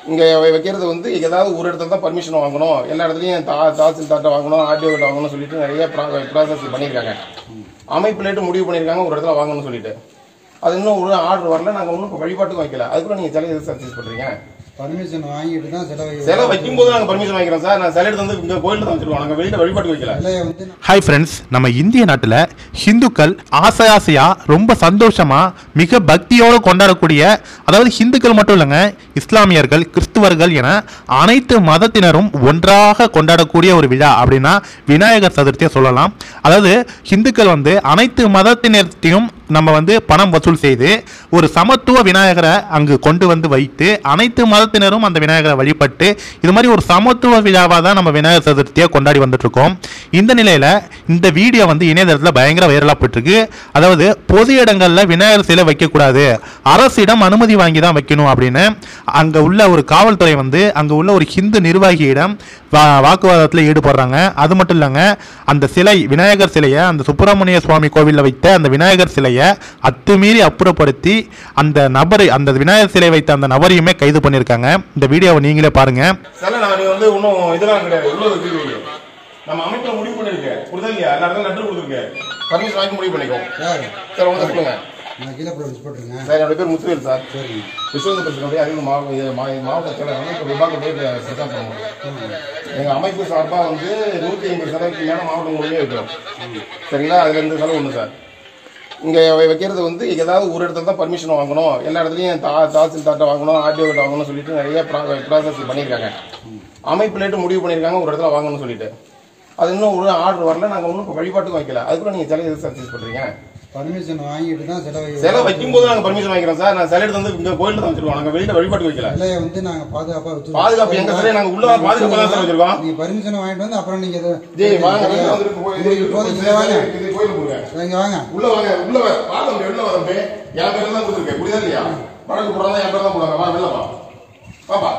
இங்கே வைக்கிறது வந்து ஏதாவது ஒரு இடத்துல தான் பர்மிஷன் வாங்கணும் எல்லா இடத்துலையும் தா தாசில்தார்ட்ட வாங்கணும் ஆர்டிஓ கிட்ட வாங்கணும்னு சொல்லிட்டு நிறைய ப்ராசஸ் பண்ணியிருக்காங்க அமைப்புலேட்டு முடிவு பண்ணியிருக்காங்க ஒரு இடத்துல வாங்கணும்னு சொல்லிட்டு அது இன்னும் ஒரு ஆர்டர் வரல நாங்கள் இன்னும் இப்போ வழிபாட்டுக்கு வைக்கல அதுக்குள்ள நீங்கள் சிலை எது சர்ச்சேஸ் பண்ணுறீங்க பர்மிஷன் வாங்கிட்டு தான் சிலை சிலை வைக்கும்போது நாங்கள் பர்மிஷன் வாங்கிக்கிறோம் சார் நான் சிலை எடுத்து வந்து இங்கே கோயிலில் தான் வச்சிருக்கோம் நாங்கள் வெளியில் வழிபாட்டுக்கு வைக்கல சிலையை வந்து ஹாய் ஃப்ரெண்ட்ஸ் நம்ம இந்திய நாட்டில் ஹிந்துக்கள் ஆசை ஆசையா ரொம்ப சந்தோஷமா மிக பக்தியோடு கொண்டாடக்கூடிய அதாவது ஹிந்துக்கள் மட்டும் இல்லைங்க இஸ்லாமியர்கள் கிறிஸ்துவர்கள் என அனைத்து மதத்தினரும் ஒன்றாக கொண்டாடக்கூடிய ஒரு விழா அப்படின்னா விநாயகர் சதுர்த்தியை சொல்லலாம் அதாவது ஹிந்துக்கள் வந்து அனைத்து மதத்தினர்த்தையும் நம்ம வந்து பணம் வசூல் செய்து ஒரு சமத்துவ விநாயகரை அங்கு கொண்டு வந்து வைத்து அனைத்து மதத்தினரும் அந்த விநாயகரை வழிபட்டு இது மாதிரி ஒரு சமத்துவ விழாவாக தான் நம்ம விநாயகர் சதுர்த்தியை கொண்டாடி வந்துட்டு இருக்கோம் இந்த நிலையில் இந்த வீடியோ வந்து இணையதளத்தில் பயங்கர வைரலாக போயிட்டுருக்கு அதாவது பொது இடங்களில் விநாயகர் சிலை வைக்கக்கூடாது அரசிடம் அனுமதி வாங்கி தான் வைக்கணும் அப்படின்னு அங்கே உள்ள ஒரு காவல்துறை வந்து அங்கே உள்ள ஒரு ஹிந்து நிர்வாகியிடம் வா வாக்குவாதத்தில் ஈடுபடுறாங்க அது மட்டும் இல்லைங்க அந்த சிலை விநாயகர் சிலையை அந்த சுப்பிரமணிய சுவாமி கோவிலில் வைத்த அந்த விநாயகர் சிலையை அத்துமீறி அப்புறப்படுத்தி அந்த நபரை அந்த விநாயகர் சிலை வைத்த அந்த நபரையுமே கைது பண்ணியிருக்காங்க இந்த வீடியோவை நீங்களே பாருங்க சிலை நான் நீ வந்து இன்னும் இதெல்லாம் கிடையாது உள்ள இருக்கு நம்ம அமைப்பில் முடிவு பண்ணிருக்கேன் கொடுத்தா இல்லையா எல்லா இடத்துல லெட்டர் கொடுத்துருக்கேன் பர்மிஷன் வாங்கி முடிவு பண்ணிக்கோ சார் சார் உங்க சொல்லுங்க நான் கீழே போட்டு போட்டுருங்க சார் என்னோட பேர் முத்துவேல் சார் சரி விஸ்வந்த பிரச்சனுடைய அறிவு மாவட்ட மாவட்டத்தில் அமைப்பு விபாக போய் பிரச்சாரம் பண்ணுவோம் எங்கள் அமைப்பு சார்பாக வந்து நூற்றி ஐம்பது சதவீதத்துக்கு மேலே மாவட்டம் முழுமே வைக்கிறோம் சரிங்களா அதுல இருந்து செலவு ஒன்று சார் இங்கே வைக்கிறது வந்து ஏதாவது ஒரு இடத்துல தான் பர்மிஷன் வாங்கணும் எல்லா இடத்துலையும் தா தாசில்தார்ட்ட வாங்கணும் ஆர்டிஓ கிட்ட வாங்கணும்னு சொல்லிட்டு நிறைய ப்ராசஸ் பண்ணியிருக்காங்க அமைப்புலேட்டு முடிவு பண்ணியிருக்காங்க ஒரு இடத்துல வாங்கணும்னு சொல்லிட்டு அது இன்னும் ஒரு ஆர்டர் வரல நாங்கள் இன்னும் இப்போ வழிபாட்டுக்கு வைக்கல அதுக்குள்ள நீங்கள் சிலை எது சர்ச்சேஸ் பண்ணுறீங்க பர்மிஷன் வாங்கிட்டு தான் சிலை சிலை வைக்கும்போது நாங்கள் பர்மிஷன் வாங்கிக்கிறோம் சார் நான் சிலை எடுத்து வந்து இங்கே கோயிலில் தான் வச்சிருக்கோம் நாங்கள் வெளியில் வழிபாட்டுக்கு வைக்கல சிலையை வந்து நாங்கள் பாதுகாப்பாக வச்சு பாதுகாப்பு எங்க சிலையை நாங்கள் உள்ள பாதுகாப்பு தான் சார் வச்சிருக்கோம் நீங்க பர்மிஷன் வாங்கிட்டு வந்து அப்புறம் நீங்க இது ஜெய் வாங்க வெளியில வந்துருக்கு போய் இது- இது போதும், இது இங்க வாங்க இது கோயிலுக்கு போங்க இங்க வாங்க உள்ள வாங்க உள்ள வா வா தம்பி வெளில வா தம்பி என் பேர் தான் கொடுத்துருக்கேன் புரியுதா இல்லையா வடக்கு போடுறதா என் பேர் தான் போடுவாங்க வா வெளில வா வாப்பா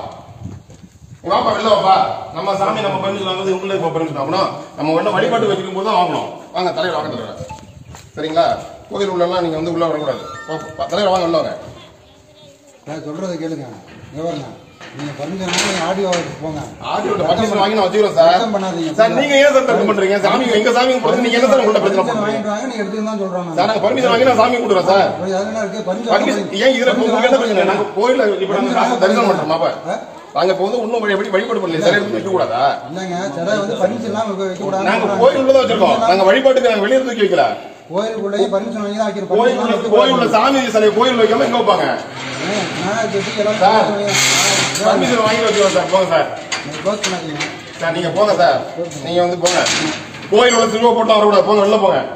நீ வாப்பா வெளில வாப்பா நம்ம சாமி நம்ம பர்மிஷன் வாங்குறது உள்ள இப்போ பர்மிஷன் வாங்கணும் நம்ம ஒண்ணு வழிபாட்டு வச்சிருக்கும் போது தான் வாங்கணும் வாங்க தலைவர் வாங்க தலைவர் சரிங்களா கோயில் உள்ளலாம் நீங்க வந்து உள்ள வரக்கூடாது வா, வா, தலைவர் வாங்க உள்ள வாங்க நான் சொல்றதை கேளுங்க இங்க பாருங்க நீங்க பர்மிஷன் வாங்கி ஆடியோ வச்சு போங்க ஆடியோட பர்மிஷன் வாங்கி நான் வச்சுக்கிறோம் சார் தர்க்கம் பண்ணாதீங்க. சார் நீங்க ஏன் சார் தர்க்கம் பண்றீங்க சாமி எங்க சாமி கொடுத்து நீங்க என்ன சார் உங்கள்ட்ட பிரச்சனை பர்மிஷன் பண்றீங்க வாங்கிட்டு வாங்க நீங்க எடுத்துக்க தான் சொல்றோம் சார் நாங்க பர்மிஷன் வாங்கி நான் சாமி கொடுக்குறோம் சார் அது என்ன இருக்கு பர்மிஷன் பர்மிஷன் ஏன் இதுல இப்ப உங்களுக்கு என்ன பிரச்சனை நாங்க கோயில்ல இப்ப நாங்க காசு தரிசனம் பண்றோம் அப்ப நாங்க இப்ப வந்து இன்னும் எப்படி வழிபாடு பண்ணல சிலை எடுத்து வைக்க கூடாதா இல்லைங்க சிலை வந்து பர்மிஷன் இல்லாம வைக்க வைக்க கூடாது நாங்க கோயில் உள்ளதான் வச்சிருக்கோம் நாங்க வழிபாட்டுக்கு நாங்க வெளியே தூக்கி வைக்கல கோயிலுக்குள்ளேயே பர்மிஷன் வாங்கி தான் வைக்கிறோம் கோயில் உள்ள கோயில் உள்ள சாமி சிலை கோயில் வைக்காம எங்க வைப்பாங்க நான் இது எப்படி எல்லாம் சார். permission வாங்கி- பர்மிஷன் வாங்கி வச்சுக்கோங்க சார் போங்க சார் நீங்க close பண்ணாதீங்க சார் நீங்க போங்க சார் நீங்க வந்து போங்க கோயில் உள்ள சிலுவை போட்டு வரக்கூடாது போங்க வெளில போங்க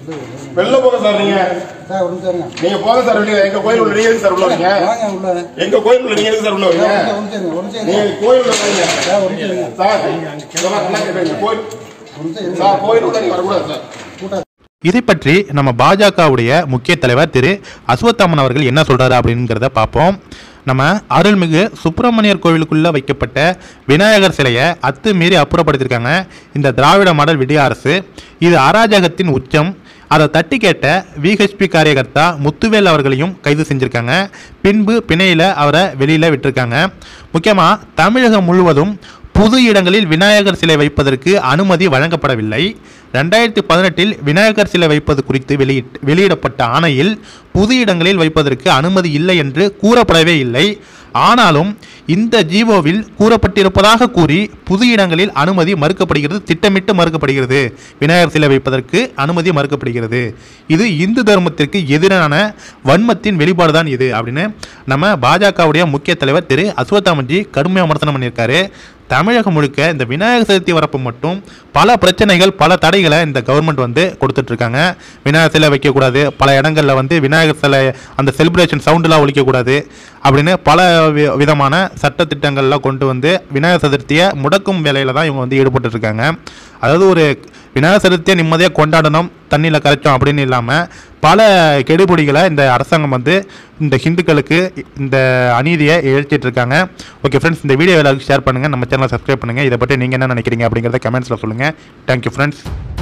வெளில போங்க சார் நீங்க சார் ஒரு நிமிஷம் இருங்க நீங்க போங்க சார் வெளியே எங்க கோயில் உள்ள நீங்க எதுக்கு சார் உள்ள வரீங்க வாங்க உள்ள எங்க கோயில் உள்ள நீங்க எதுக்கு சார் உள்ள சார், வரீங்க ஒரு நிமிஷம் இருங்க ஒரு நிமிஷம் நீங்க இருங்க கோயில் உள்ள வரீங்க சார் ஒரு நிமிஷம் இருங்க சார் இதெல்லாம் என்ன கேக்குறீங்க? கோயில் ஒரு நிமிஷம் இருங்க சார் கோயில் உள்ள நீங்க வரக்கூடாது சார் கூட்டா இதை பற்றி நம்ம பாஜகவுடைய முக்கிய தலைவர் திரு அஸ்வத்தாமன் அவர்கள் என்ன சொல்றாரு அப்படிங்கிறத பார்ப்போம் நம்ம அருள்மிகு சுப்பிரமணியர் கோவிலுக்குள்ள வைக்கப்பட்ட விநாயகர் சிலையை அத்துமீறி அப்புறப்படுத்தியிருக்காங்க இந்த திராவிட மாடல் விடிய அரசு இது அராஜகத்தின் உச்சம் அதை தட்டி கேட்ட விஹெச்பி காரியகர்த்தா முத்துவேல் அவர்களையும் கைது செஞ்சிருக்காங்க பின்பு பிணையில் அவரை வெளியில் விட்டிருக்காங்க முக்கியமாக தமிழகம் முழுவதும் புது இடங்களில் விநாயகர் சிலை வைப்பதற்கு அனுமதி வழங்கப்படவில்லை ரெண்டாயிரத்தி பதினெட்டில் விநாயகர் சிலை வைப்பது குறித்து வெளியிட் வெளியிடப்பட்ட ஆணையில் புது இடங்களில் வைப்பதற்கு அனுமதி இல்லை என்று கூறப்படவே இல்லை ஆனாலும் இந்த ஜீவோவில் கூறப்பட்டிருப்பதாக கூறி புது இடங்களில் அனுமதி மறுக்கப்படுகிறது திட்டமிட்டு மறுக்கப்படுகிறது விநாயகர் சிலை வைப்பதற்கு அனுமதி மறுக்கப்படுகிறது இது இந்து தர்மத்திற்கு எதிரான வன்மத்தின் வெளிப்பாடு தான் இது அப்படின்னு நம்ம பாஜகவுடைய முக்கிய தலைவர் திரு அஸ்வத்தாமன்ஜி கடுமையாக விமர்சனம் பண்ணியிருக்காரு தமிழகம் முழுக்க இந்த விநாயகர் சதுர்த்தி வரப்பு மட்டும் பல பிரச்சனைகள் பல தடைகளை இந்த கவர்மெண்ட் வந்து கொடுத்துட்டு இருக்காங்க விநாயகர் சிலை வைக்கக்கூடாது பல இடங்களில் வந்து விநாயகர் சிலை அந்த செலிப்ரேஷன் சவுண்டெலாம் ஒழிக்கக்கூடாது அப்படின்னு பல வி- விதமான சட்ட திட்டங்கள்லாம் கொண்டு வந்து விநாயகர் சதுர்த்தியை முடக்கும் வேலையில் தான் இவங்க வந்து ஈடுபட்டு இருக்காங்க அதாவது ஒரு விநாயகர் சதுர்த்தியை நிம்மதியாக கொண்டாடணும் தண்ணியில் கரைச்சோம் அப்படின்னு இல்லாமல் பல கெடுபிடிகளை இந்த அரசாங்கம் வந்து இந்த ஹிந்துக்களுக்கு இந்த அநீதியை இழைச்சிட்டு இருக்காங்க ஓகே ஃப்ரெண்ட்ஸ் இந்த வீடியோ எல்லாருக்கும் ஷேர் பண்ணுங்கள் நம்ம சேனலை சப்ஸ்கிரைப் பண்ணுங்கள் இதை பற்றி நீங்கள் என்ன நினைக்கிறீங்க அப்படிங்கிறத கமெண்ட்ஸில் சொல்லுங்கள் தேங்க்யூ ஃப்ரெண்ட்ஸ்